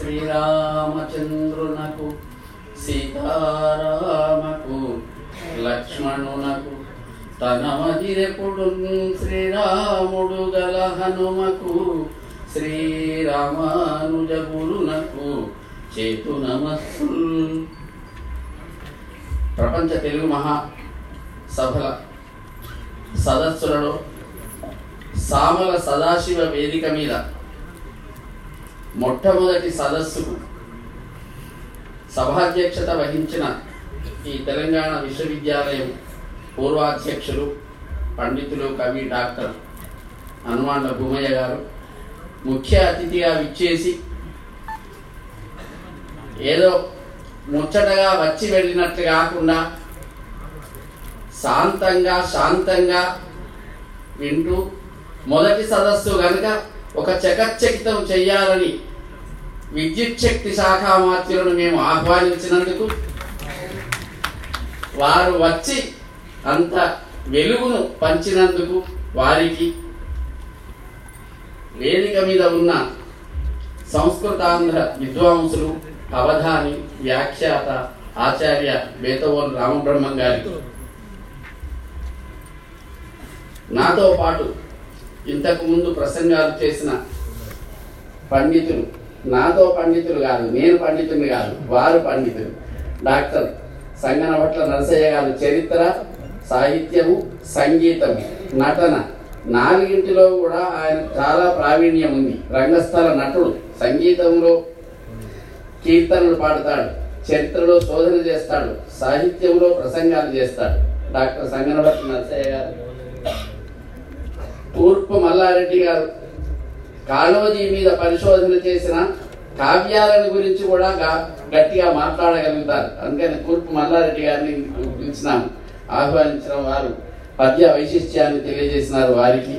శ్రీరామచంద్రునకు సీతారామకు లక్ష్మణునకు తన మదిరెప్పుడు శ్రీరాముడు గల హనుమకు శ్రీరామానుజ గురునకు చేతు నమస్సుల్ ప్రపంచ తెలుగు మహా సభల సదస్సులలో సామల సదాశివ వేదిక మీద మొట్టమొదటి సదస్సుకు సభాధ్యక్షత వహించిన ఈ తెలంగాణ విశ్వవిద్యాలయం పూర్వాధ్యక్షులు పండితులు కవి డాక్టర్ హనుమాన్ల భూమయ్య గారు ముఖ్య అతిథిగా విచ్చేసి ఏదో ముచ్చటగా వచ్చి వెళ్ళినట్లు కాకుండా శాంతంగా శాంతంగా వింటూ మొదటి సదస్సు గనుక ఒక చకచకితం చెయ్యాలని విద్యుత్ శక్తి శాఖ మాత్రులను మేము ఆహ్వానించినందుకు వారు వచ్చి అంత వెలుగును పంచినందుకు వారికి వేదిక మీద ఉన్న సంస్కృతాంధ్ర విద్వాంసులు అవధాని వ్యాఖ్యాత ఆచార్య బేతవోన్ రామబ్రహ్మం గారికి నాతో పాటు ఇంతకు ముందు ప్రసంగాలు చేసిన పండితులు నాతో పండితులు కాదు నేను పండితుని కాదు వారు పండితులు డాక్టర్ సంగనవట్ల నరసయ్య గారు చరిత్ర సాహిత్యము సంగీతం నటన నాలుగింటిలో కూడా ఆయన చాలా ప్రావీణ్యం ఉంది రంగస్థల నటుడు సంగీతంలో కీర్తనలు పాడతాడు చరిత్రలో శోధన చేస్తాడు సాహిత్యంలో ప్రసంగాలు చేస్తాడు డాక్టర్ సంగనవట్ల నరసయ్య గారు తూర్పు మల్లారెడ్డి గారు కాళోజీ మీద పరిశోధన చేసిన కావ్యాలను గురించి కూడా గా- గట్టిగా మాట్లాడగలుగుతారు అందుకని తూర్పు మల్లారెడ్డి గారిని పిలిచినాము ఆహ్వానించిన వారు పద్య వైశిష్ట్యాన్ని తెలియజేసినారు వారికి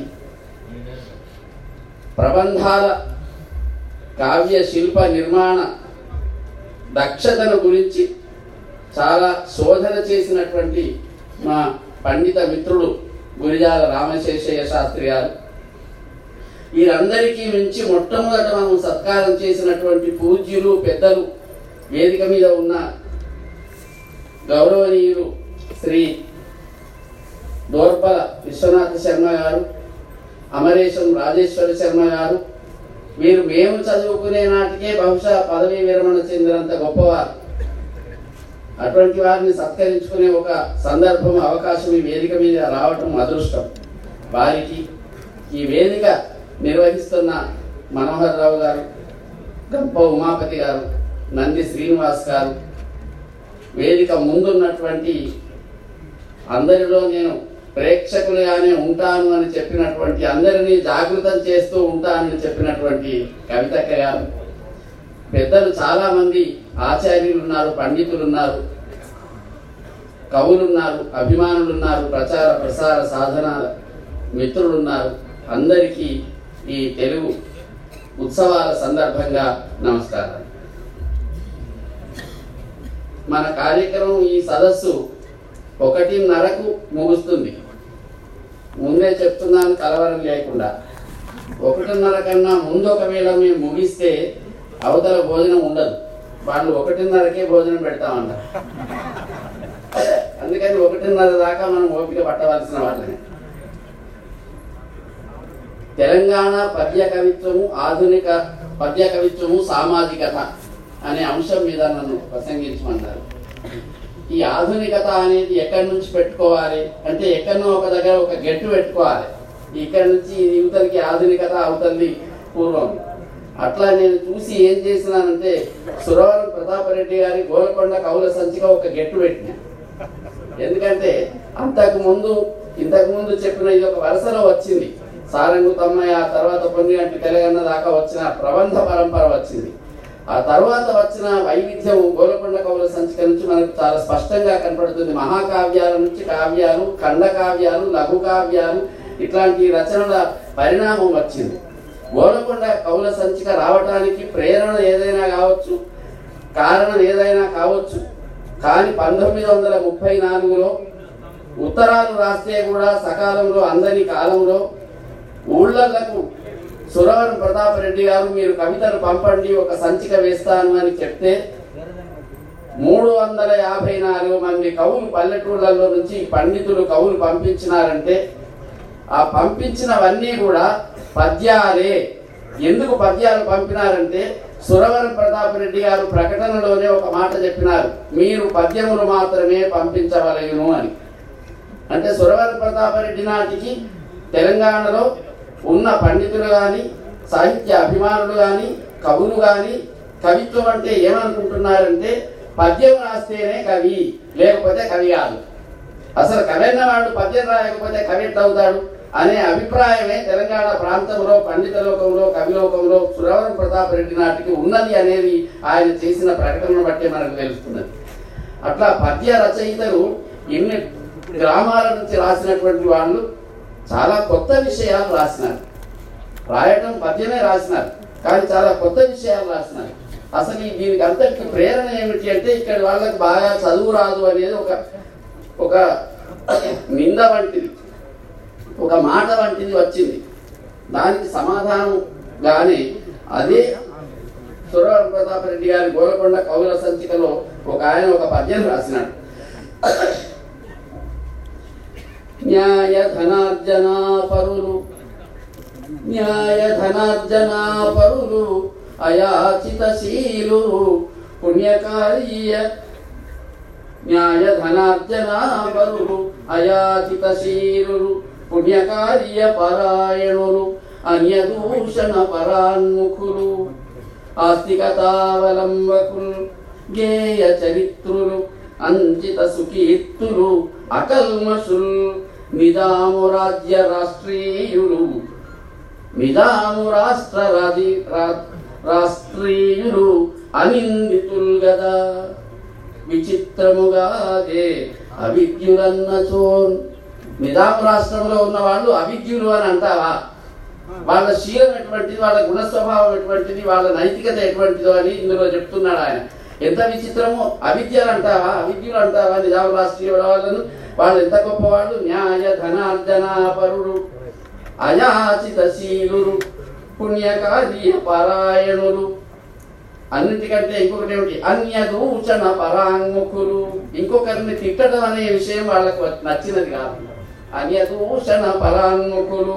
ప్రబంధాల కావ్య శిల్ప నిర్మాణ దక్షతను గురించి చాలా శోధన చేసినటువంటి మా పండిత మిత్రుడు గురిజాల రామశేషయ్య శాస్త్రి గారు వీరందరికీ మించి మొట్టమొదట మనం సత్కారం చేసినటువంటి పూజ్యులు పెద్దలు వేదిక మీద ఉన్న గౌరవనీయులు శ్రీ దోర్పల విశ్వనాథ శర్మ గారు అమరేశం రాజేశ్వర శర్మ గారు వీరు మేము చదువుకునే నాటికే బహుశా పదవీ విరమణ చెందినంత గొప్పవారు అటువంటి వారిని సత్కరించుకునే ఒక సందర్భం అవకాశం ఈ వేదిక మీద రావటం అదృష్టం వారికి ఈ వేదిక నిర్వహిస్తున్న మనోహర్ రావు గారు గంప ఉమాపతి గారు నంది శ్రీనివాస్ గారు వేదిక ముందున్నటువంటి అందరిలో నేను ప్రేక్షకులుగానే ఉంటాను అని చెప్పినటువంటి అందరినీ జాగృతం చేస్తూ ఉంటానని చెప్పినటువంటి కవితక్క గారు పెద్దలు చాలా మంది ఆచార్యులు ఉన్నారు పండితులు ఉన్నారు కవులు ఉన్నారు అభిమానులు ఉన్నారు ప్రచార ప్రసార సాధనాల మిత్రులు ఉన్నారు అందరికీ ఈ తెలుగు ఉత్సవాల సందర్భంగా నమస్కారం మన కార్యక్రమం ఈ సదస్సు ఒకటిన్నరకు ముగుస్తుంది ముందే చెప్తున్నాను కలవరం లేకుండా ఒకటిన్నర కన్నా ముందు ఒకవేళ మేము ముగిస్తే అవతల భోజనం ఉండదు వాళ్ళు ఒకటిన్నరకే భోజనం పెడతామంట అందుకని ఒకటిన్నర దాకా మనం ఓపిక పట్టవలసిన వాళ్ళని తెలంగాణ పద్య కవిత్వము ఆధునిక పద్య కవిత్వము సామాజికత అనే అంశం మీద నన్ను ప్రసంగించమన్నారు ఈ ఆధునికత అనేది ఎక్కడి నుంచి పెట్టుకోవాలి అంటే ఎక్కడనో ఒక దగ్గర ఒక గెట్టు పెట్టుకోవాలి ఇక్కడ నుంచి ఇది యువతలకి ఆధునికత అవతలి పూర్వం అట్లా నేను చూసి ఏం చేసినానంటే సురవరం ప్రతాపరెడ్డి గారి గోలకొండ కవుల సంచిక ఒక గెట్టు పెట్టిన ఎందుకంటే అంతకు ముందు ఇంతకు ముందు చెప్పిన ఇది ఒక వరుసలో వచ్చింది సారంగు తమ్మయ్య ఆ తర్వాత పొన్నిగంటి తెలంగాణ దాకా వచ్చిన ప్రబంధ పరంపర వచ్చింది ఆ తర్వాత వచ్చిన వైవిధ్యం గోలకొండ కవుల సంచిక నుంచి మనకు చాలా స్పష్టంగా కనపడుతుంది మహాకావ్యాల నుంచి కావ్యాలు ఖండ కావ్యాలు లఘు కావ్యాలు ఇట్లాంటి రచనల పరిణామం వచ్చింది గోలకొండ కవుల సంచిక రావటానికి ప్రేరణ ఏదైనా కావచ్చు కారణం ఏదైనా కావచ్చు కానీ పంతొమ్మిది వందల ముప్పై నాలుగులో ఉత్తరాలు రాస్తే కూడా సకాలంలో అందని కాలంలో ఊళ్ళకు సురవరం ప్రతాప్ రెడ్డి గారు మీరు కవితను పంపండి ఒక సంచిక వేస్తాను అని చెప్తే మూడు వందల యాభై నాలుగు మంది కవులు పల్లెటూళ్ళలో నుంచి పండితులు కవులు పంపించినారంటే ఆ పంపించినవన్నీ కూడా పద్యాలే ఎందుకు పద్యాలు పంపినారంటే సురవరం ప్రతాప్ రెడ్డి గారు ప్రకటనలోనే ఒక మాట చెప్పినారు మీరు పద్యములు మాత్రమే పంపించవలయును అని అంటే సురవరం ప్రతాప రెడ్డి నాటికి తెలంగాణలో ఉన్న పండితులు కానీ సాహిత్య అభిమానులు కానీ కవులు కానీ కవిత్వం అంటే ఏమనుకుంటున్నారంటే పద్యం రాస్తేనే కవి లేకపోతే కవి కాదు అసలు కవి అన్నవాడు పద్యం రాయకపోతే కవి ఎట్లా అవుతాడు అనే అభిప్రాయమే తెలంగాణ ప్రాంతంలో పండిత లోకంలో కవిలోకంలో సురవరం ప్రతాప్ రెడ్డి నాటికి ఉన్నది అనేది ఆయన చేసిన ప్రకటనను బట్టి మనకు తెలుస్తున్నది అట్లా పద్య రచయితలు ఇన్ని గ్రామాల నుంచి రాసినటువంటి వాళ్ళు చాలా కొత్త విషయాలు రాసినారు రాయటం పద్యమే రాసినారు కానీ చాలా కొత్త విషయాలు రాసినారు అసలు ఈ దీనికి అంతటికి ప్రేరణ ఏమిటి అంటే ఇక్కడ వాళ్ళకి బాగా చదువు రాదు అనేది ఒక ఒక నింద వంటిది ఒక మాట వంటిది వచ్చింది దానికి సమాధానంగానే అదే సురవరం ప్రతాప్ రెడ్డి గారి గోలకొండ కవుల సంచికలో ఒక ఆయన ఒక పద్యం రాసినాడు న్యాయ ధనార్జనా పరులు న్యాయ ధనార్జనా పరులు అయాచిత శీలురు పుణ్యకార్య న్యాయ ధనార్జనా పరులు అయాచిత శీలురు పుణ్యకార్య పరాయణులు అన్యదూషణ పరాన్ముఖులు ఆస్తికతావలంబకులు గేయ చరిత్రులు అంచిత సుకీర్తులు అకల్మషుల్ నిదాము రాజ్య రాష్ట్రీయులు నిదాము రాష్ట్ర రాజి రా- రాష్ట్రీయులు అనిందితులు గదా విచిత్రముగాదే అవిద్యులన్నచో నిదాము రాష్ట్రంలో ఉన్న వాళ్ళు అవిద్యులు అని అంటావా వాళ్ళ శీలం ఎటువంటిది వాళ్ళ గుణ స్వభావం ఎటువంటిది వాళ్ళ నైతికత ఎటువంటిదో అని ఇందులో చెప్తున్నాడు ఆయన ఎంత విచిత్రమో అవిద్యలు అంటావా అవిద్యులు అంటావా నిజాం రాష్ట్రీయ వాళ్ళను వాళ్ళు ఎంత గొప్పవాళ్ళు న్యాయ ధనార్జనాపరుడు అయాచిత శీలురు పుణ్యకార్య పరాయణులు అన్నిటికంటే ఇంకొకటి ఏమిటి అన్య దూషణ పరాంగుఖులు ఇంకొకరిని తిట్టడం అనే విషయం వాళ్ళకు నచ్చినది కాదు అన్య దూషణ పరాంగుఖులు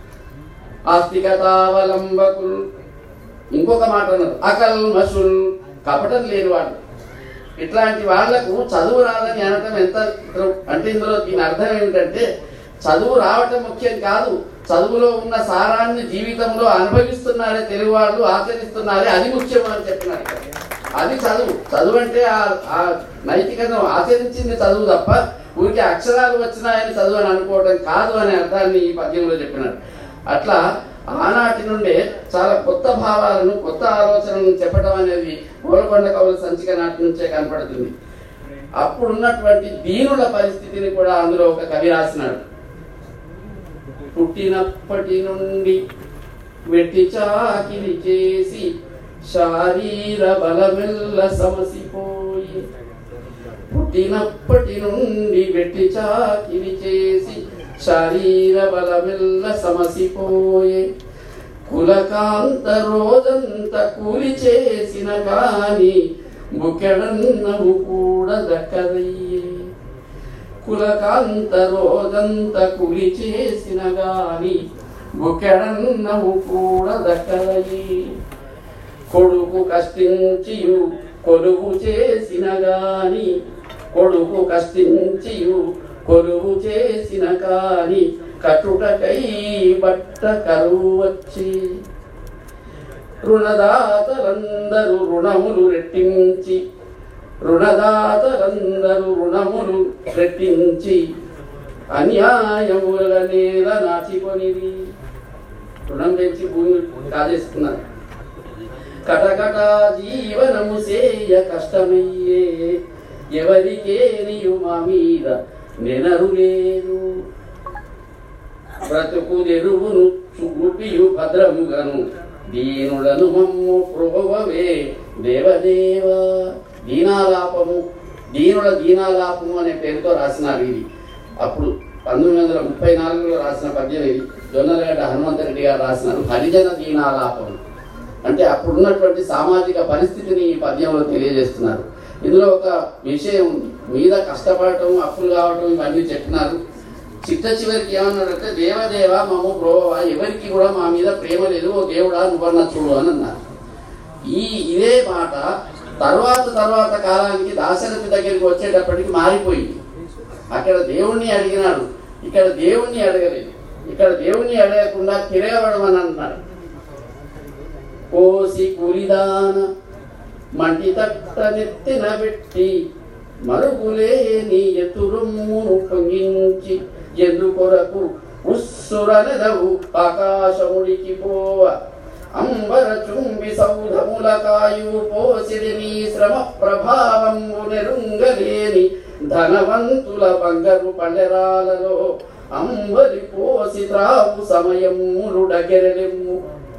ఆస్తికతావలంబకులు ఇంకొక మాట అన్నారు అకల్మషుల్ కపటం లేని వాళ్ళు ఇట్లాంటి వాళ్లకు చదువు రాదని అనటం ఎంత అంటే ఇందులో దీని అర్థం ఏమిటంటే చదువు రావటం ముఖ్యం కాదు చదువులో ఉన్న సారాన్ని జీవితంలో అనుభవిస్తున్నారే తెలుగు వాళ్ళు ఆచరిస్తున్నారే అది ముఖ్యం అని చెప్పినారు ఇక్కడ. అది చదువు చదువు అంటే ఆ- ఆ నైతికతను ఆచరించింది చదువు తప్ప ఊరికి అక్షరాలు వచ్చినాయని చదువు అని అనుకోవడం కాదు అనే అర్థాన్ని ఈ పద్యంలో చెప్పినాడు అట్లా ఆనాటి నుండే చాలా కొత్త భావాలను కొత్త ఆలోచనలను చెప్పడం అనేది గోల్కొండ కవుల సంచిక నాటి నుంచే కనపడుతుంది అప్పుడు ఉన్నటువంటి దీనుల పరిస్థితిని కూడా అందులో ఒక కవి రాసినాడు పుట్టినప్పటి నుండి వెట్టి చాకిరి చేసి శారీర బలమెల్ల సమసిపోయి పుట్టినప్పటి నుండి వెట్టి చాకిరి చేసి శారీర బలమెల్ల సమసిపోయే కులకాంత రోజంత కూలి చేసిన కాని బుకెడన్నము కూడా దక్కదయ్యే కులకాంత రోజంత కులి చేసిన గాని బుకెడన్నము కూడా దక్కదయ్యే కొడుకు కష్టించియు కొలువు చేసిన గాని కొడుకు కష్టించియు కొలువు చేసిన కాని కటుటకై బట్ట కరువు వచ్చి రుణదాతలందరూ రుణములు రెట్టించి రుణదాతలందరూ రుణములు రెట్టించి అన్యాయముల నేల నాచికొనిది రుణం పెంచి భూమి కాజేసుకున్నారు కటకట జీవనము సేయ కష్టమయ్యే ఎవరికే నీయు మా మీద నెనరు లేదు బ్రతుకు నెరువును చూపియు భద్రముగను దీనులను మమ్ము ప్రోభవే దేవదేవ దీనాలాపము దీనుల దీనాలాపము అనే పేరుతో రాసినారు ఇది అప్పుడు పంతొమ్మిది వందల ముప్పై నాలుగులో రాసిన పద్యం ఇది జొన్నలగడ్డ హనుమంతరెడ్డి గారు రాసినారు హరిజన దీనాలాపం అంటే అప్పుడున్నటువంటి సామాజిక పరిస్థితిని ఈ పద్యంలో తెలియజేస్తున్నారు ఇందులో ఒక విషయం ఉంది మీద కష్టపడటం అప్పులు కావటం ఇవన్నీ చెప్పినారు చిట్ట చివరికి ఏమన్నారంటే దేవదేవ మమ్మ బ్రోవ ఎవరికి కూడా మా మీద ప్రేమ లేదు ఓ దేవుడా నువ్వన్న చూడు అని అన్నారు ఈ ఇదే మాట తర్వాత తర్వాత కాలానికి దాశరథి దగ్గరికి వచ్చేటప్పటికి మారిపోయింది అక్కడ దేవుణ్ణి అడిగినాడు ఇక్కడ దేవుణ్ణి అడగలేదు ఇక్కడ దేవుణ్ణి అడగకుండా తిరగబడమని అన్నాడు కోసి కూలిదాన మంటి తట్ట నెత్తిన పెట్టి మరుగులేని ఎతురుమ్మును పొంగించి ఎందుకొరకు ఉస్సురనెదవు ఆకాశముడికి పోవ అంబర చుంబి సౌధముల కాయు పోసిడి నీ శ్రమ ప్రభావము నెరుంగలేని ధనవంతుల బంగరు పల్లెరాలలో అంబరి పోసి త్రావు సమయములుడగెరలెమ్ము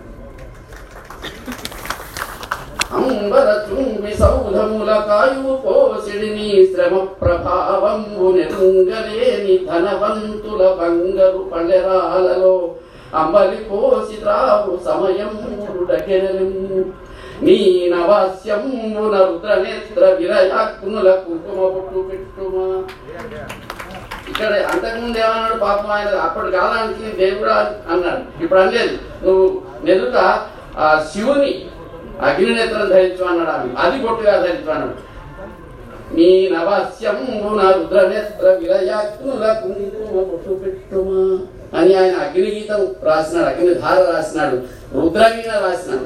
అంబర చుంబి సౌధముల కాయు పోసిడి నీ శ్రమ ప్రభావంబు నెరుంగలేని ధనవంతుల బంగరు పల్లెరాలలో అంబలి పోసి త్రావు సమయములుడగెరలెమ్ము నీ నవాస్యమున రుద్రనేత్ర విరయాగ్నుల కుంకుమ పుట్టు పెట్టుమా ఇక్కడ అంతకుముందు ఏమన్నాడు పాపం ఆయన అప్పటి కాలానికి దేవుడా అన్నాడు ఇప్పుడు అనలేదు నువ్వు నెదుట ఆ శివుని అగ్నినేత్రం ధరించు అన్నాడు ఆమె అది పొట్టుగా ధరించు అన్నాడు నీ నవాస్యమున రుద్రనేత్ర విలయాగ్నుల కుంకుమ పొట్టు పెట్టుమా అని ఆయన అగ్నిగీతం రాసినాడు అగ్నిధార రాసినాడు రుద్రవీణ రాసినాడు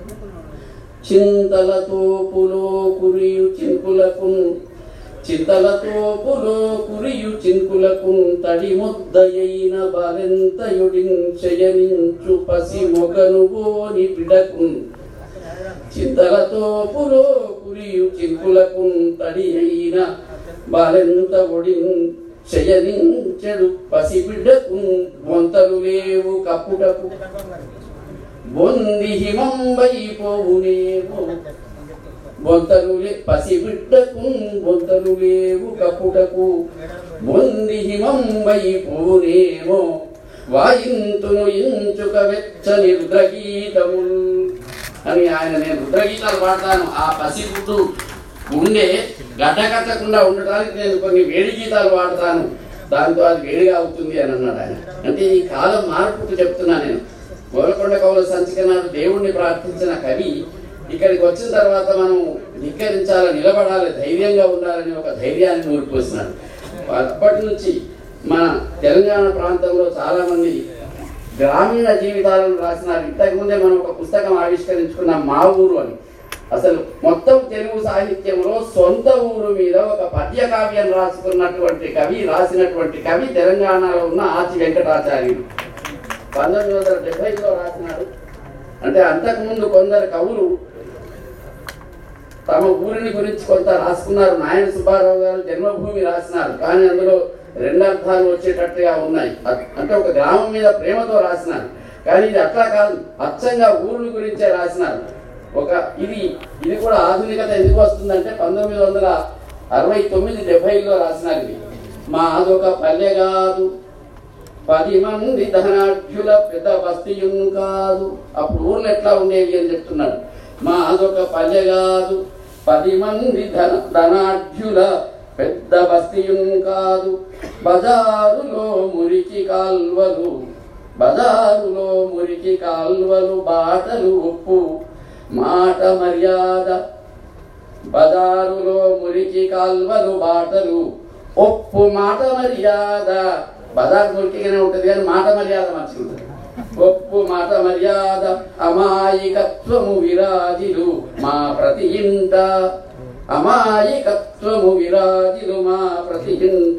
చింతలతో పులో కురియు చింకులకు చింతలతో పులో కురియు చింకులకు తడి ముద్దయైన బాలెంతయుడించయనించు పసి మొగనుగోని బిడకు చింతలతో పులో కురియు చింకులకు తడి అయిన బాలెంత ఒడిన్ శయనించెడు పసి బిడ్డకు బొంతలు లేవు కప్పుటకు బొంది హిమంబై పోవునేమో బొంతలు లే పసి బిడ్డకు బొంతలు లేవు కప్పుటకు బొంది హిమంబై పోవునేమో వాయింతును ఇంచుక వెచ్చని రుద్రగీతముల్ అని ఆయన నేను రుద్రగీతాలు పాడతాను ఆ పసిగుడ్డు గుండె గడ్డకట్టకుండా ఉండటానికి నేను కొన్ని వేడి గీతాలు పాడతాను దాంతో అది వేడిగా అవుతుంది అని అన్నాడు ఆయన అంటే ఈ కాలం మార్పుకు చెప్తున్నా నేను గోలకొండ కవుల సంచిక నాడు దేవుణ్ణి ప్రార్థించిన కవి ఇక్కడికి వచ్చిన తర్వాత మనం ధిక్కరించాలి నిలబడాలి ధైర్యంగా ఉండాలని ఒక ధైర్యాన్ని నూరిపోసినాడు అప్పటి నుంచి మన తెలంగాణ ప్రాంతంలో చాలా మంది గ్రామీణ జీవితాలను రాసినారు ఇంతకు ముందే మనం ఒక పుస్తకం ఆవిష్కరించుకున్నాం మా ఊరు అని అసలు మొత్తం తెలుగు సాహిత్యంలో సొంత ఊరు మీద ఒక పద్య కావ్యం రాసుకున్నటువంటి కవి రాసినటువంటి కవి తెలంగాణలో ఉన్న ఆచి వెంకటాచార్యుడు పంతొమ్మిది వందల డెబ్బైలో రాసినాడు అంటే అంతకుముందు కొందరు కవులు తమ ఊరిని గురించి కొంత రాసుకున్నారు నాయన సుబ్బారావు గారు జన్మభూమి రాసినారు కానీ అందులో రెండు అర్థాలు వచ్చేటట్టుగా ఉన్నాయి అ- అంటే ఒక గ్రామం మీద ప్రేమతో రాసినారు కానీ ఇది అట్లా కాదు అచ్చంగా ఊరిని గురించే రాసినారు ఒక ఇది ఇది కూడా ఆధునికత ఎందుకు వస్తుందంటే పంతొమ్మిది వందల అరవై తొమ్మిది డెబ్బైలో రాసినారు ఇది మా అదొక పల్లె కాదు పది మంది ధనాఢ్యుల పెద్ద బస్తీయం కాదు అప్పుడు ఊర్లు ఎట్లా ఉండేవి అని చెప్తున్నాడు మా అదొక పల్లె కాదు పది మంది ధన ధనాఢ్యుల పెద్ద బస్తీయం కాదు బజారులో మురికి కాల్వలు బజారులో మురికి కాల్వలు బాటలు ఉప్పు మాట మర్యాద బజారులో మురికి కాల్వలు బాటలు ఒప్పు మాట మర్యాద బజారు మురికిగానే ఉంటది కానీ మాట మర్యాద మంచిగా ఉంటుంది ఒప్పు మాట మర్యాద అమాయకత్వము విరాజిలు మా ప్రతి ఇంట అమాయకత్వము విరాజిలు మా ప్రతి ఇంట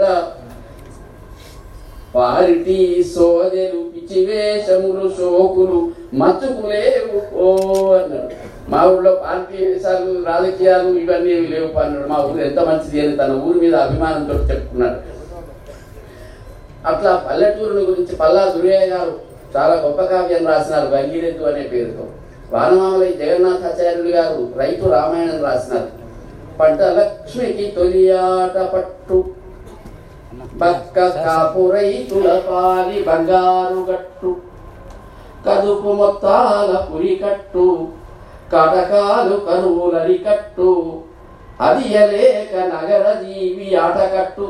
పారిటి సోదెలు పిచ్చివేషములు శోకులు మచ్చుకులేవు ఓ అన్నాడు మా ఊళ్ళో పార్టీ వేషాలు రాజకీయాలు ఇవన్నీ ఏమి లేవు అన్నాడు మా ఊరు ఎంత మంచిది అని తన ఊరి మీద అభిమానంతో చెప్పుకున్నాడు అట్లా పల్లెటూరుని గురించి పల్లా దుర్యయ్య గారు చాలా గొప్ప కావ్యం రాసినారు గంగిరెద్దు అనే పేరుతో వానమామలై జగన్నాథాచార్యులు గారు రైతు రామాయణం రాసినారు పంట లక్ష్మికి తొలియాట పట్టు బక్క కాపురైతుల పాలి బంగారు గట్టు కదుపు మొత్తాల పురికట్టు కటకాలు కరువులరి కట్టు అది ఎలేక నగర జీవి ఆటకట్టు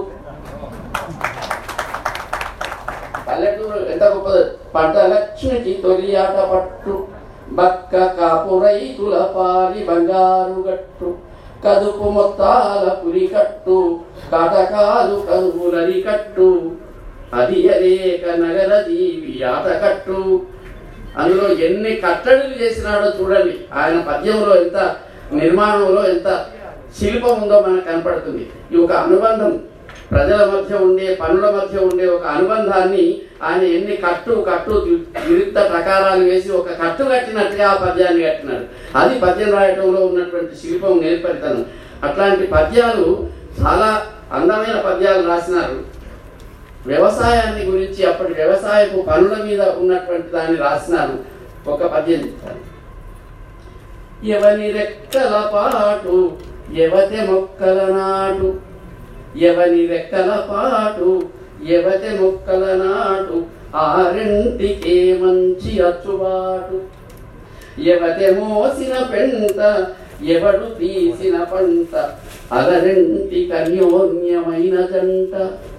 పల్లెటూరు ఎంత గొప్పది పంట లక్ష్మికి తొలి ఆట పట్టు బక్క కాపు రైతుల పాలి బంగారు గట్టు కదుపు మొత్తాల పురికట్టు కాటకాలు కరువులరి కట్టు అది అరేక నగర జీవి ఆటకట్టు అందులో ఎన్ని కట్టడులు చేసినాడో చూడండి ఆయన పద్యంలో ఎంత నిర్మాణంలో ఎంత శిల్పం ఉందో మనకు కనపడుతుంది ఈ ఒక అనుబంధం ప్రజల మధ్య ఉండే పనుల మధ్య ఉండే ఒక అనుబంధాన్ని ఆయన ఎన్ని కట్టు కట్టు విరుద్ధ ప్రకారాలు వేసి ఒక కట్టు కట్టినట్టుగా ఆ పద్యాన్ని కట్టినాడు అది పద్యం రాయటంలో ఉన్నటువంటి శిల్పం నేర్పరితనం అట్లాంటి పద్యాలు చాలా అందమైన పద్యాలు రాసినారు వ్యవసాయాన్ని గురించి అప్పటి వ్యవసాయపు పనుల మీద ఉన్నటువంటి దాన్ని రాసినారు ఒక పద్యం చెప్తాను ఎవని రెక్కల పాటు ఎవతే మొక్కల నాటు ఎవని రెక్కల పాటు ఎవతే మొక్కల నాటు ఆరింటికే మంచి అచ్చుబాటు ఎవతే మోసిన పెంట ఎవడు తీసిన పంట అలరింటి కన్యోన్యమైన జంట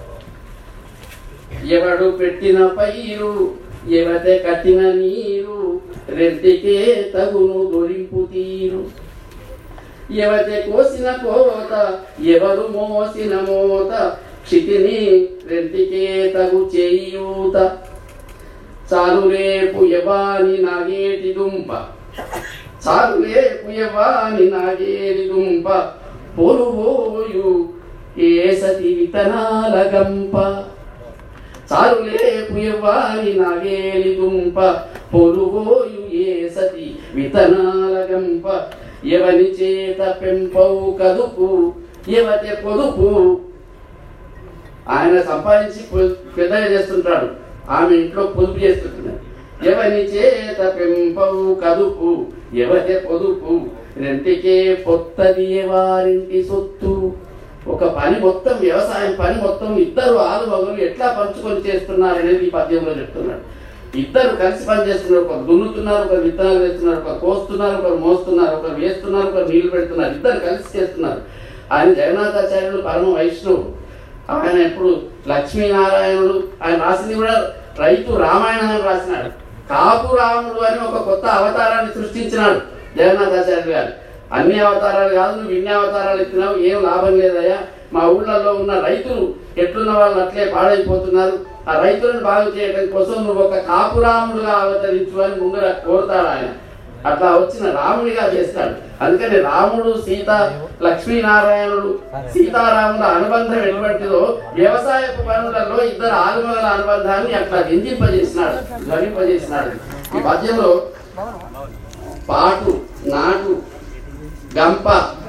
ఎవడు పెట్టిన పైరు ఎవతే కట్టిన నీరు రెంటికే తగును దొరింపు తీరు ఎవతే కోసిన కోత ఎవరు మోసిన మోత క్షితిని రెంటికే తగు చేయూత చాలు రేపు యవాని నాగేటి దుంప చాలు రేపు యవాని నాగేటి దుంప పొరువోయు ఏసతి విత్తనాల గంప చారులే పుయవాని నాగేలి దుంప పొలుగోయు ఏసతి విత్తనాల గంప ఎవని చేత పెంపవు కదుపు ఎవతే పొదుపు ఆయన సంపాదించి పొ- పెద్దగా చేస్తుంటాడు ఆమె ఇంట్లో పొదుపు చేస్తుంటున్నాడు ఎవని చేత పెంపవు కదుపు ఎవతే పొదుపు రెంటికే పొత్తది వారింటి సొత్తు ఒక పని మొత్తం వ్యవసాయం పని మొత్తం ఇద్దరు ఆలు మగలు ఎట్లా పంచుకొని చేస్తున్నారు అనేది ఈ పద్యంలో చెప్తున్నాడు ఇద్దరు కలిసి పని చేస్తున్నారు ఒకరు దున్నుతున్నారు ఒకరు విత్తనాలు వేస్తున్నారు ఒకరు కోస్తున్నారు ఒకరు మోస్తున్నారు ఒకరు వేస్తున్నారు ఒకరు నీళ్లు పెడుతున్నారు ఇద్దరు కలిసి చేస్తున్నారు ఆయన జగన్నాథాచార్యుడు పరమ వైష్ణవుడు ఆయన ఇప్పుడు లక్ష్మీనారాయణుడు ఆయన రాసింది కూడా రైతు రామాయణం అని రాసినాడు కాపు రాముడు అని ఒక కొత్త అవతారాన్ని సృష్టించినాడు జగన్నాథాచార్యులు గారు అన్ని అవతారాలు కాదు నువ్వు ఇన్ని అవతారాలు ఎత్తినావు ఏం లాభం లేదయ్యా మా ఊళ్ళలో ఉన్న రైతులు ఎట్లున్న వాళ్ళు అట్లే పాడైపోతున్నారు ఆ రైతులను బాగు చేయడం కోసం నువ్వు ఒక కాపురాముడుగా అవతరించు అని ముందర కోరుతాడు ఆయన అట్లా వచ్చిన రాముడిగా చేస్తాడు అందుకని రాముడు సీత లక్ష్మీనారాయణుడు సీతారాముల అనుబంధం ఎటువంటిదో వ్యవసాయపు పనులలో ఇద్దరు ఆలుమగల అనుబంధాన్ని అట్లా విందింపజేసినాడు ధ్వనింపజేసినాడు ఈ పద్యంలో పాటు నాటు గంప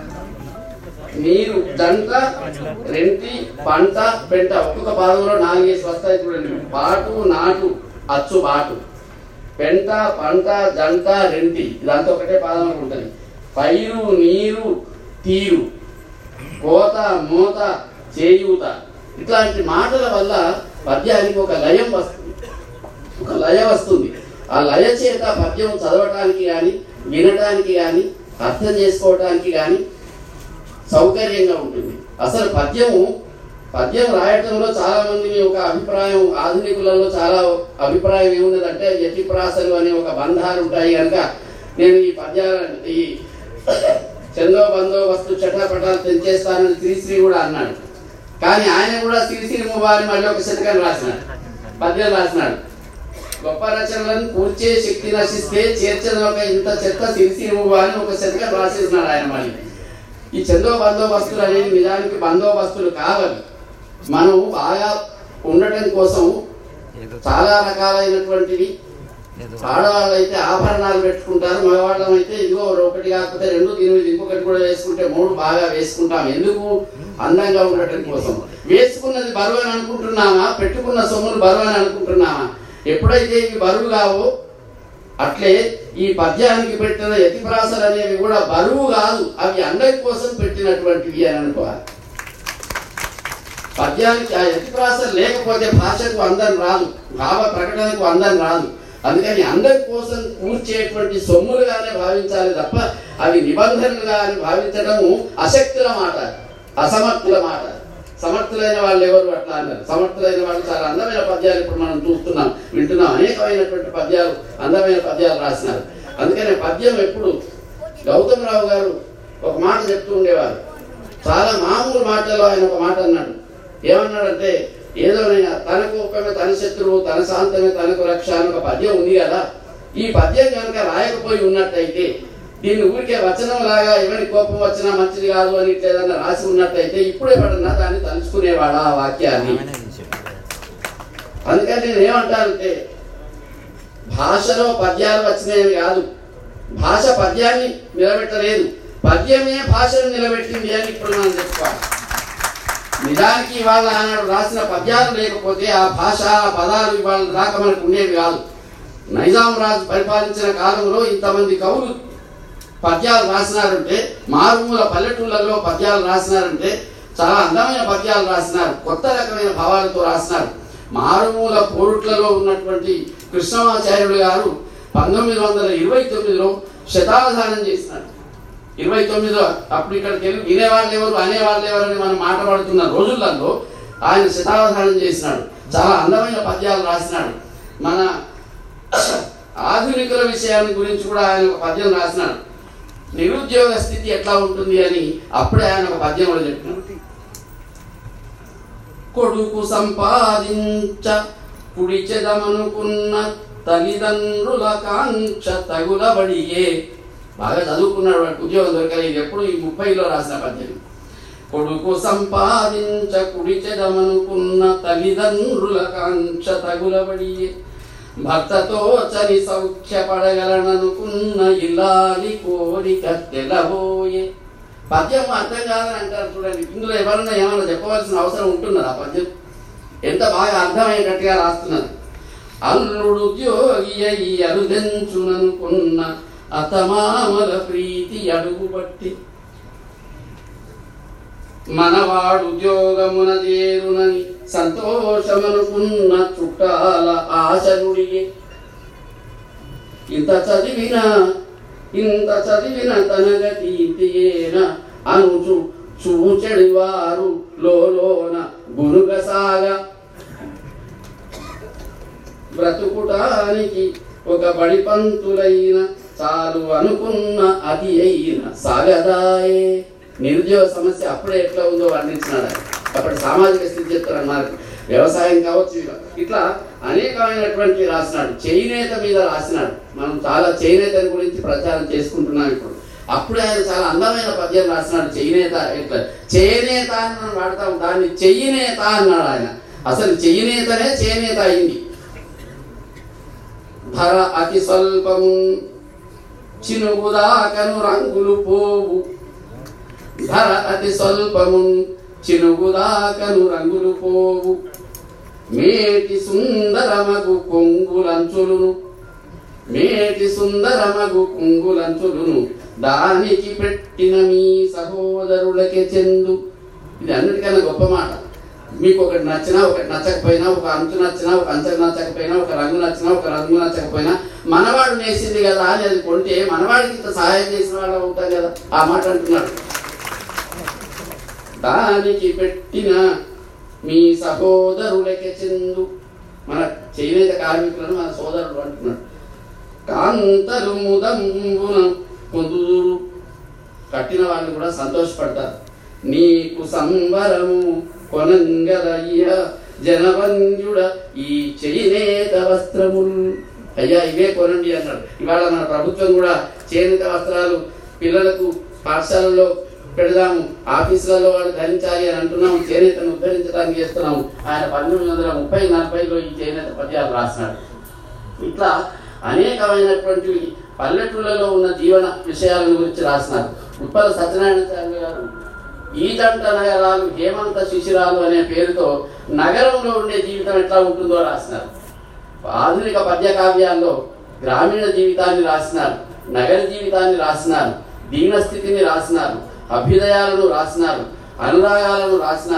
నీరు దంట రెంటి పంట పెంట ఒక్కొక్క భాగంలో నాలుగేసి వస్తాయి చూడండి పాటు నాటు అచ్చు బాటు పెంట పంట జంట రెంటి ఇదంతా ఒకటే పాదంలో ఉంటుంది పైరు నీరు తీరు కోత మూత చేయూత ఇట్లాంటి మాటల వల్ల పద్యానికి ఒక లయం వస్తుంది ఒక లయ వస్తుంది ఆ లయ చేత పద్యం చదవటానికి కానీ వినటానికి కానీ అర్థం చేసుకోవటానికి కానీ సౌకర్యంగా ఉంటుంది అసలు పద్యము పద్యం రాయటంలో చాలా మంది ఒక అభిప్రాయం ఆధునికులలో చాలా అభిప్రాయం ఏమున్నదంటే యతిప్రాసలు అనే ఒక బంధాలు ఉంటాయి కనుక నేను ఈ పద్యాల ఈ చందో బందోబస్తు చటాపటాలు తెంచేస్తానని శ్రీశ్రీ కూడా అన్నాడు కానీ ఆయన కూడా శ్రీశ్రీ ముబారి మళ్ళీ ఒక శతకం రాసినాడు పద్యం రాసినాడు గొప్ప రచనలను కూర్చే శక్తి నశిస్తే చేర్చదొక ఇంత చెత్త సిరిసి అని ఒక శతకం రాసేసినాడు ఆయన మళ్ళీ ఈ చందో బందోబస్తులు అనేవి నిజానికి బందోబస్తులు కావవి మనం బాగా ఉండటం కోసం చాలా రకాలైనటువంటివి ఆడవాళ్ళు అయితే ఆభరణాలు పెట్టుకుంటారు మగవాళ్ళం అయితే ఇదిగో ఒకటి కాకపోతే రెండు దీని మీద ఇంకొకటి కూడా వేసుకుంటే మూడు బాగా వేసుకుంటాం ఎందుకు అందంగా ఉండటం కోసం వేసుకున్నది బరువు అని అనుకుంటున్నామా పెట్టుకున్న సొమ్ములు బరువు అని అనుకుంటున్నామా ఎప్పుడైతే ఇవి బరువు కావో అట్లే ఈ పద్యానికి పెట్టిన యతిప్రాసలు అనేవి కూడా బరువు కాదు అవి అందరి కోసం పెట్టినటువంటివి అని అనుకోవాలి పద్యానికి ఆ యతిప్రాస లేకపోతే భాషకు అందం రాదు భావ ప్రకటనకు అందం రాదు అందుకని అందరి కోసం కూర్చేటువంటి సొమ్ములుగానే భావించాలి తప్ప అవి నిబంధనలుగా అని భావించడము అశక్తుల మాట అసమర్థుల మాట సమర్థులైన వాళ్ళు ఎవరు అట్లా అన్నారు సమర్థులైన వాళ్ళు చాలా అందమైన పద్యాలు ఇప్పుడు మనం చూస్తున్నాం వింటున్నాం అనేకమైనటువంటి పద్యాలు అందమైన పద్యాలు రాసినారు అందుకని పద్యం ఎప్పుడు గౌతమరావు గారు ఒక మాట చెప్తూ ఉండేవారు చాలా మామూలు మాటల్లో ఆయన ఒక మాట అన్నాడు ఏమన్నాడంటే ఏదోనైనా తన కోపమే తన శత్రువు తన శాంతమే తనకు రక్ష అని ఒక పద్యం ఉంది కదా ఈ పద్యం కనుక రాయకపోయి ఉన్నట్టయితే దీన్ని ఊరికే వచనం లాగా ఎవరి కోపం వచ్చినా మంచిది కాదు అని ఇట్లా ఏదన్నా రాసి ఉన్నట్టయితే ఇప్పుడే పడన్నా దాన్ని తలుచుకునేవాడా ఆ వాక్యాన్ని అందుకని నేను ఏమంటానంటే భాషలో పద్యాలు వచ్చినాయని కాదు భాష పద్యాన్ని నిలబెట్టలేదు పద్యమే భాషను నిలబెట్టింది అని ఇప్పుడు మనం చెప్పుకోవాలి నిజానికి ఇవాళ ఆనాడు రాసిన పద్యాలు లేకపోతే ఆ భాష ఆ పదాలు ఇవాళ దాకా మనకు ఉండేవి కాదు నైజాం రాజు పరిపాలించిన కాలంలో ఇంతమంది కవులు పద్యాలు రాసినారంటే మారుమూల పల్లెటూళ్ళల్లో పద్యాలు రాసినారంటే చాలా అందమైన పద్యాలు రాసినారు కొత్త రకమైన భావాలతో రాసినారు మారుమూల పోరుట్లలో ఉన్నటువంటి కృష్ణమాచార్యులు గారు పంతొమ్మిది వందల ఇరవై తొమ్మిదిలో శతావధానం చేసినారు ఇరవై తొమ్మిదిలో అప్పుడు ఇక్కడ తెలుగు వినేవాళ్ళు ఎవరు అనేవాళ్ళు ఎవరు అని మనం మాట్లాడుతున్న రోజులలో ఆయన శతావధానం చేసినాడు చాలా అందమైన పద్యాలు రాసినాడు మన ఆధునికుల విషయాన్ని గురించి కూడా ఆయన ఒక పద్యం రాసినాడు నిరుద్యోగ స్థితి ఎట్లా ఉంటుంది అని అప్పుడే ఆయన ఒక పద్యంలో చెప్పినాడు కొడుకు సంపాదించ పుడిచెదమనుకున్న తల్లిదండ్రుల కాంక్ష తగులబడియే బాగా చదువుకున్నాడు వాడికి ఉద్యోగం దొరకలేదు ఎప్పుడు ఈ ముప్పైలో రాసిన పద్యం కొడుకు సంపాదించ కుడిచెదమనుకున్న తల్లిదండ్రుల కాంక్ష తగులబడియే భర్తతో చని సౌఖ్యపడగలననుకున్న ఇల్లాలి కోరిక తెలబోయే పద్యం అర్థం కాదని అంటారు చూడండి ఇందులో ఎవరన్నా ఏమైనా చెప్పవలసిన అవసరం ఉంటున్నది ఆ పద్యం ఎంత బాగా అర్థమయ్యేటట్టుగా రాస్తున్నది అల్లుడు ఉద్యోగి అయి అరుదెంచుననుకున్న అతమామల ప్రీతి అడుగుబట్టి మనవాడు ఉద్యోగమున చేరునని సంతోషమనుకున్న చుట్టాల ఆశనుడియే ఇంత చదివిన ఇంత చదివిన తనగతి ఇంతియేన అనుచు చూచెడి వారు లోన గురుగసాగా బ్రతుకుటానికి ఒక బడి పంతులైన చాలు అనుకున్న అది అయిన సాగదాయే నిరుద్యోగ సమస్య అప్పుడే ఎట్లా ఉందో వర్ణించినాడు ఆయన. అప్పటి సామాజిక స్థితి చెప్తారు అన్నారు వ్యవసాయం కావచ్చు ఇట్లా అనేకమైనటువంటి రాసినాడు చేనేత మీద రాసినాడు మనం చాలా చేనేత గురించి ప్రచారం చేసుకుంటున్నాం ఇప్పుడు అప్పుడే ఆయన చాలా అందమైన పద్యం రాసినాడు చేనేత ఇట్లా చేనేత అని మనం వాడతాం దాన్ని చెయ్యినేత అన్నాడు ఆయన అసలు చెయ్యినేతనే చేనేత అయింది ధర అతి స్వల్పము చినుగుదాకను రంగులు పోవు ధర అతి స్వల్పము చినుగుదాకను రంగులు పోవు మేటి సుందరమగు కొంగులంచులును మేటి సుందరమగు కొంగులంచులును దానికి పెట్టిన మీ సహోదరులకే చెందు ఇది అన్నిటికన్నా గొప్ప మాట మీకు ఒకటి నచ్చినా ఒకటి నచ్చకపోయినా ఒక అంచు నచ్చినా ఒక అంచు నచ్చకపోయినా ఒక రంగు నచ్చినా ఒక రంగు నచ్చకపోయినా మనవాడు నేసింది కదా అని అది కొంటే మనవాడికి ఇంత సహాయం చేసిన వాళ్ళు అవుతాం కదా ఆ మాట అంటున్నాడు దానికి పెట్టిన మీ సహోదరులకే చెందు మన చేనేత కార్మికులను మన సోదరులు అంటున్నాడు కాంతలు ముదంబున పొందుదురు కట్టిన వాళ్ళు కూడా సంతోషపడతారు నీకు సంబరము కొనంగరయ్య జనవంజుడ ఈ చేనేత వస్త్రములు అయ్యా ఇవే కొనండి అన్నాడు ఇవాళ మన ప్రభుత్వం కూడా చేనేత వస్త్రాలు పిల్లలకు పాఠశాలలో పెడదాము ఆఫీసులలో వాళ్ళు ధరించాలి అని అంటున్నాము చేనేతను ఉద్ధరించడానికి చేస్తున్నాము ఆయన పంతొమ్మిది వందల ముప్పై నలభైలో ఈ చేనేత పద్యాలు రాసినాడు ఇట్లా అనేకమైనటువంటి పల్లెటూళ్ళలో ఉన్న జీవన విషయాల గురించి రాసినారు ఉప్పల సత్యనారాయణ గారు ఈ జంట నగరాలు హేమంత శిశిరాలు అనే పేరుతో నగరంలో ఉండే జీవితం ఎట్లా ఉంటుందో రాసినారు ఆధునిక పద్య కావ్యాల్లో గ్రామీణ జీవితాన్ని రాసినారు నగర జీవితాన్ని రాసినారు దీనస్థితిని రాసినారు అభ్యుదయాలను రాసినారు అనురాగాలను రాసినారు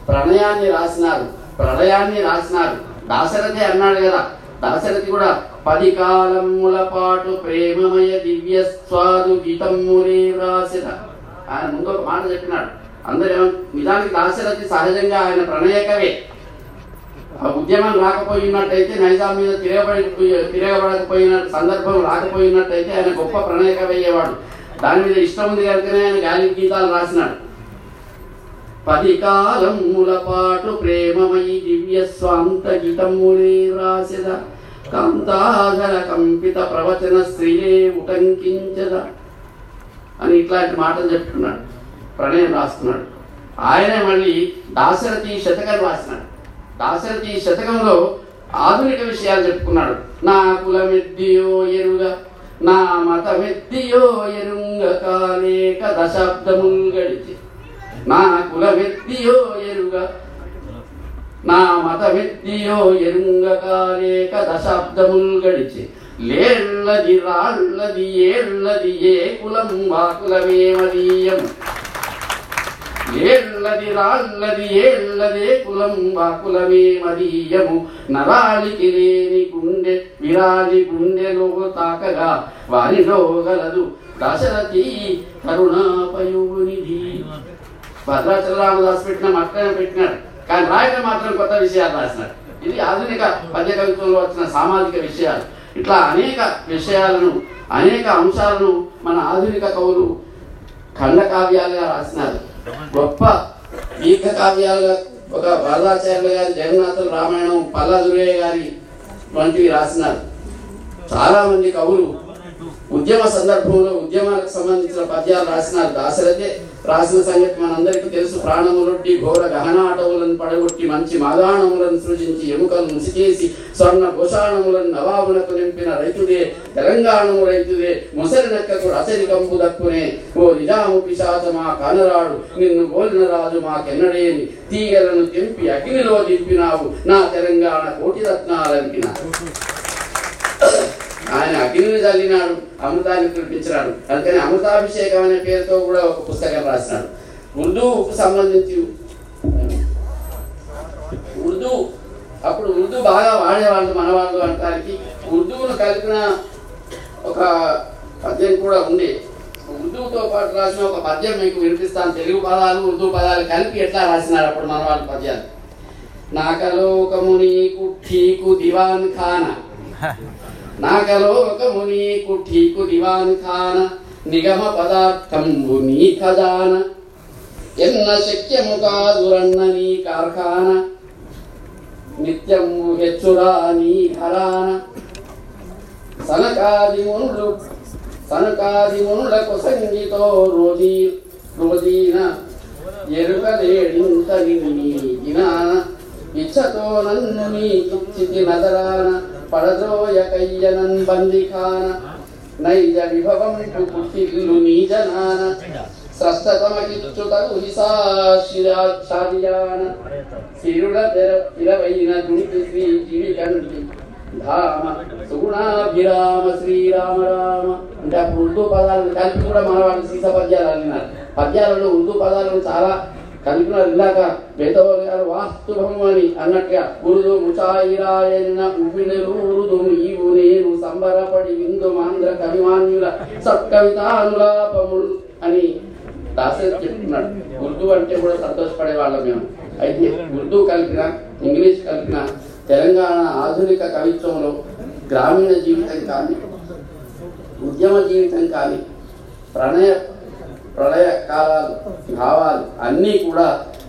ప్రణయాన్ని రాసినారు ప్రళయాన్ని రాసినారు దాశరథి అన్నాడు కదా దాశరథి కూడా పది కాలముల పాటు ప్రేమమయ దివ్య స్వాదు గీతమ్ములే వ్రాసిన ఆయన ముందు ఒక మాట చెప్పినాడు అందరూ ఏమన్- నిజానికి దాశరథి సహజంగా ఆయన ప్రణయకవే ఆ ఉద్యమం రాకపోయినట్టయితే నైజాం మీద తిరగబడి తిరగబడకపోయిన సందర్భం రాకపోయినట్టయితే ఆయన గొప్ప ప్రణయకవి అయ్యేవాడు దాని మీద ఇష్టం ఉంది కనుకనే ఆయన గాలి గీతాలు రాసినాడు పది కాలముల పాటు ప్రేమమయి దివ్య స్వాంత గీతములే రాసిద కాంతాధర కంపిత ప్రవచన స్త్రీలే ఉటంకించద అని ఇట్లాంటి మాటలు చెప్తున్నాడు ప్రణయం రాస్తున్నాడు ఆయనే మళ్ళీ దాశరథి శతకం రాసినాడు దాశరథి శతకంలో ఆధునిక విషయాలు చెప్పుకున్నాడు నా కులమెద్దియో ఎరుగ నా మతమెద్దియో ఎరుంగ కాలేక దశాబ్దముల్ గడిచి నా కులమెద్దియో ఎరుగ నా మతమెద్దియో ఎరుంగ కాలేక దశాబ్దముల్ గడిచి లేళ్ళది రాళ్ళది ఏళ్ళది ఏ కులం వాకులమే మదీయం ఏళ్ళది రాళ్ళది ఏళ్ళదే కులం వాకులమే మదీయము నరాళికి లేని గుండె విరాజి గుండెలో తాకగా వారిలో గలదు దశరథి కరుణాపయోనిధి భద్రాచల రామదాస్ పెట్టిన మట్టనే పెట్టినాడు కానీ రాయటం మాత్రం కొత్త విషయాలు రాసినాడు ఇది ఆధునిక పద్య కవిత్వంలో వచ్చిన సామాజిక విషయాలు ఇట్లా అనేక విషయాలను అనేక అంశాలను మన ఆధునిక కవులు ఖండ కావ్యాలుగా రాసినారు గొప్ప దీర్ఘ కావ్యాలుగా ఒక వరదాచార్యులు గారి జగన్నాథుల రామాయణం పల్లాదురయ్య గారి వంటివి రాసినారు చాలా మంది కవులు ఉద్యమ సందర్భంలో ఉద్యమాలకు సంబంధించిన పద్యాలు రాసినారు దాశరథే రాసిన సంగతి మనందరికీ తెలుసు ప్రాణములొడ్డి ఘోర గహనాటవులను పడగొట్టి మంచి మాగాణములను సృజించి ఎముకలను ముసిచేసి స్వర్ణ భూషాణములను నవాబులకు నింపిన రైతుడే తెలంగాణము రైతుదే ముసలి నక్కకు రచని కంపు దక్కునే ఓ నిజాము పిశాచమా కానరాడు నిన్ను గోలిన రాజు మాకెన్నడేని తీగలను తెంపి అగ్నిలో దింపినావు నా తెలంగాణ కోటి రత్నాలంపిన ఆయన అగ్నిని చల్లినాడు అమృతాన్ని కురిపించినాడు అందుకని అమృతాభిషేకం అనే పేరుతో కూడా ఒక పుస్తకం రాసినాడు ఉర్దూకు సంబంధించి ఉర్దూ అప్పుడు ఉర్దూ బాగా వాడేవాళ్ళు మనవాళ్ళు అనడానికి ఉర్దూను కలిపిన ఒక పద్యం కూడా ఉంది ఉర్దూతో పాటు రాసిన ఒక పద్యం మీకు వినిపిస్తాను తెలుగు పదాలు ఉర్దూ పదాలు కలిపి ఎట్లా రాసినారు అప్పుడు మన వాళ్ళ పద్యాలు నాకలోకముని కుఠీకు దివాన్ ఖానా నాగలోకము నీకు ఠీకు దివాన్ ఖాన నిగమ పదార్థంబు నీ ఖజాన ఎన్న శక్యము కాదురన్న నీ కార్ఖాన నిత్యము హెచ్చురా నీ ఘరాన సనకాది మునులు సనకాది మునులకు సంగీతో రోజీ రోజీన ఎరుకలేడింతని నీ జ్ఞాన ఇచ్చతో నన్ను నీ కిచ్చితి నదరాన పడద్రోయ కయ్యనన్ బందిఖాన నైజ విభవం పుట్టిల్లు నీ జనాన స్రష్టతమకిచ్చుతగు హిసాశిరాన సిరుల తెర ఇరవైన దుంటి శ్రీ జీవి కంటి ధామ సుగుణాభిరామ శ్రీరామ రామ అంటే అప్పుడు ఉర్దూ పదాలను కలిపి కూడా మన వాళ్ళు సీస పద్యాలు అన్నారు పద్యాలలో ఉర్దూ పదాలను చాలా కలిపినారు ఇందాక బేతవర్ గారు వాస్తుభం అని అన్నట్టుగా గురుదు ముచాయిరాయన్న ఉవ్వినూరుదు ఈవు నేను సంబరపడి విందు మాంద్ర కవిమాన్యుల సత్కవితానులాపములు అని దాసరి చెప్తున్నాడు ఉర్దూ అంటే కూడా సంతోషపడే వాళ్ళం మేము అయితే ఉర్దూ కలిపిన ఇంగ్లీష్ కలిపిన తెలంగాణ ఆధునిక కవిత్వంలో గ్రామీణ జీవితం కానీ ఉద్యమ జీవితం కానీ ప్రణయ ప్రళయ కాలాలు భావాలు అన్నీ కూడా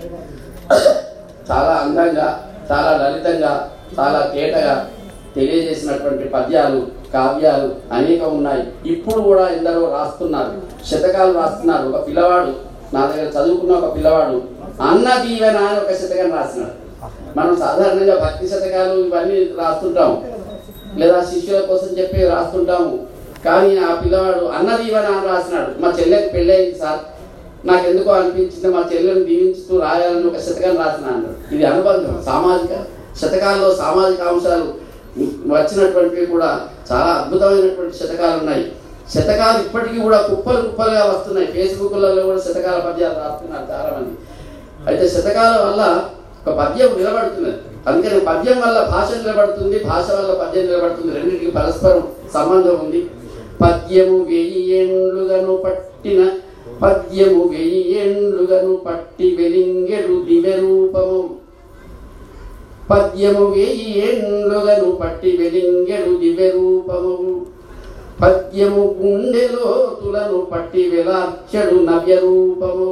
చాలా అందంగా చాలా లలితంగా చాలా తేటగా తెలియజేసినటువంటి పద్యాలు కావ్యాలు అనేకం ఉన్నాయి ఇప్పుడు కూడా ఎందరో రాస్తున్నారు శతకాలు రాస్తున్నారు ఒక పిల్లవాడు నా దగ్గర చదువుకున్న ఒక పిల్లవాడు అన్న దీవెన అని ఒక శతకం రాసినాడు మనం సాధారణంగా భక్తి శతకాలు ఇవన్నీ రాస్తుంటాము లేదా శిష్యుల కోసం చెప్పి రాస్తుంటాము కానీ ఆ పిల్లవాడు అన్న దీవెన అని రాసినాడు మా చెల్లెకి పెళ్ళయింది సార్ నాకు ఎందుకో అనిపించింది మా చెల్లెని దీవించుతూ రాయాలని ఒక శతకాన్ని రాసిన అన్నాడు ఇది అనుబంధం సామాజిక శతకాల్లో సామాజిక అంశాలు వచ్చినటువంటివి కూడా చాలా అద్భుతమైనటువంటి శతకాలు ఉన్నాయి శతకాలు ఇప్పటికీ కూడా కుప్పలు కుప్పలుగా వస్తున్నాయి ఫేస్బుక్లలో కూడా శతకాల పద్యాలు రాస్తున్నారు చాలా మంది అయితే శతకాల వల్ల ఒక పద్యం నిలబడుతున్నది అందుకని పద్యం వల్ల భాష నిలబడుతుంది భాష వల్ల పద్యం నిలబడుతుంది రెండింటికి పరస్పరం సంబంధం ఉంది పద్యము వెయ్యి ఏండ్లుగను పట్టిన పద్యము వెయ్యి ఏండ్లుగను పట్టి వెలింగెడు దివ్య రూపము పద్యము వేయి ఏండ్లుగను పట్టి వెలింగెడు దివ్య రూపము పద్యము గుండెలో తులను పట్టి వెలార్చడు నవ్య రూపము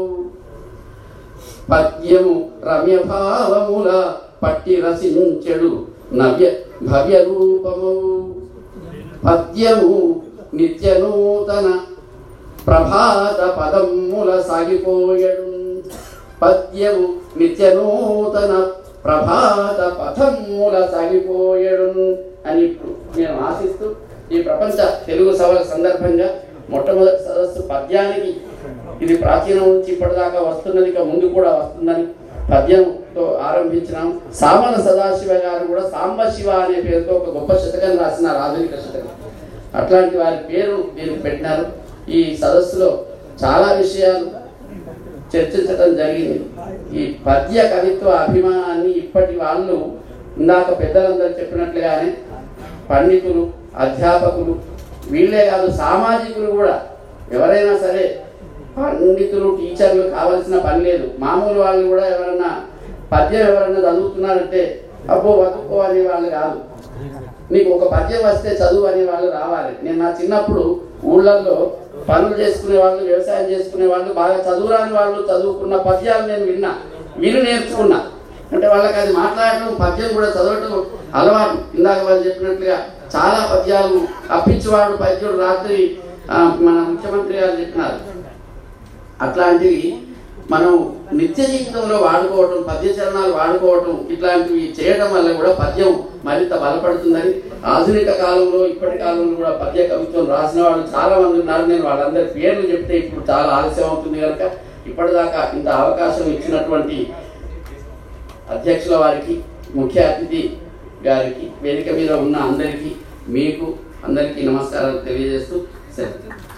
పద్యము రమ్య భావముల పట్టి రసించెడు నవ్య భవ్య రూపము పద్యము నిత్య నూతన ప్రభాత పదముల సాగిపోయడు పద్యము నిత్య నూతన ప్రభాత పథముల సాగిపోయడు అని ఇప్పుడు నేను ఆశిస్తూ ఈ ప్రపంచ తెలుగు సభల సందర్భంగా మొట్టమొదటి సదస్సు పద్యానికి ఇది ప్రాచీనం నుంచి ఇప్పటిదాకా వస్తున్నది ఇక ముందు కూడా వస్తుందని పద్యంతో ఆరంభించినాం సామల సదాశివ గారు కూడా సాంబశివ అనే పేరుతో ఒక గొప్ప శతకం రాసినారు ఆధునిక శతకం అట్లాంటి వారి పేరు దీనికి పెట్టినారు ఈ సదస్సులో చాలా విషయాలు చర్చించడం జరిగింది ఈ పద్య కవిత్వ అభిమానాన్ని ఇప్పటి వాళ్ళు ఇందాక పెద్దలందరూ చెప్పినట్లుగానే పండితులు అధ్యాపకులు వీళ్ళే కాదు సామాజికులు కూడా ఎవరైనా సరే పండితులు టీచర్లు కావాల్సిన పని లేదు మామూలు వాళ్ళు కూడా ఎవరన్నా పద్యం ఎవరన్నా చదువుతున్నారంటే అబ్బో బతుక్కో అనే వాళ్ళు కాదు నీకు ఒక పద్యం వస్తే చదువు అనే వాళ్ళు రావాలి నేను నా చిన్నప్పుడు ఊళ్ళల్లో పనులు చేసుకునే వాళ్ళు వ్యవసాయం చేసుకునే వాళ్ళు బాగా చదువురాని వాళ్ళు చదువుకున్న పద్యాలు నేను విన్నా విని నేర్చుకున్నా అంటే వాళ్ళకి అది మాట్లాడటం పద్యం కూడా చదవటం అలవాటు ఇందాక వాళ్ళు చెప్పినట్లుగా చాలా పద్యాలు అప్పించేవాడు పద్యుడు రాత్రి ఆ, మన ముఖ్యమంత్రి గారు చెప్పినారు అట్లాంటివి మనం నిత్య జీవితంలో వాడుకోవటం పద్య చరణాలు వాడుకోవటం ఇట్లాంటివి చేయడం వల్ల కూడా పద్యం మరింత బలపడుతుందని ఆధునిక కాలంలో ఇప్పటి కాలంలో కూడా పద్య కవిత్వం రాసిన వాళ్ళు చాలా మంది ఉన్నారు నేను వాళ్ళందరి పేర్లు చెప్తే ఇప్పుడు చాలా ఆలస్యం అవుతుంది కనుక ఇప్పటిదాకా ఇంత అవకాశం ఇచ్చినటువంటి అధ్యక్షుల వారికి ముఖ్య అతిథి గారికి వేదిక మీద ఉన్న అందరికీ మీకు అందరికీ నమస్కారాలు తెలియజేస్తూ సెలవు